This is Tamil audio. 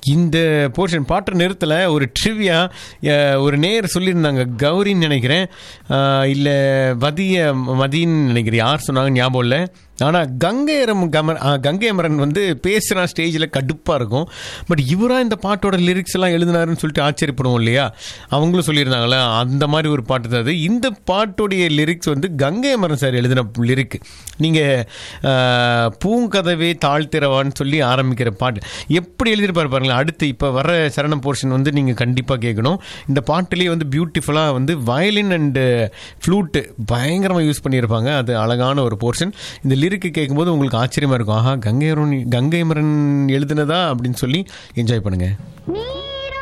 இந்த போர்ஷன் பாட்டு நிறுத்தல ஒரு ட்ரிவியா ஒரு நேர் சொல்லியிருந்தாங்க கௌரின்னு நினைக்கிறேன் இல்லை மதிய மதின்னு நினைக்கிறேன் யார் சொன்னாங்க ஞாபகம் இல்லை ஆனால் கங்கையரம் கமர் ஆ, கங்கை அமரன் வந்து பேசுகிற ஸ்டேஜில் கடுப்பாக இருக்கும் பட் இவரா இந்த பாட்டோட லிரிக்ஸ் எல்லாம் எழுதினாருன்னு சொல்லிட்டு ஆச்சரியப்படுவோம் இல்லையா அவங்களும் சொல்லியிருந்தாங்களே அந்த மாதிரி ஒரு பாட்டு தான் அது இந்த பாட்டுடைய லிரிக்ஸ் வந்து கங்கை அமரன் சார் எழுதின லிரிக் நீங்கள் பூங்கதவே தாழ்த்திரவான்னு சொல்லி ஆரம்பிக்கிற பாட்டு எப்படி எழுதியிருப்பாரு பாருங்களேன் அடுத்து இப்போ வர சரணம் போர்ஷன் வந்து நீங்கள் கண்டிப்பாக கேட்கணும் இந்த பாட்டுலேயே வந்து பியூட்டிஃபுல்லாக வந்து வயலின் அண்டு ஃப்ளூட்டு பயங்கரமாக யூஸ் பண்ணியிருப்பாங்க அது அழகான ஒரு போர்ஷன் இந்த லிரிக்கு கேட்கும்போது உங்களுக்கு ஆச்சரியமாக இருக்கும் ஆஹா கங்கை அருண் கங்கை மரன் எழுதுனதா அப்படின்னு சொல்லி என்ஜாய் பண்ணுங்கள் நீ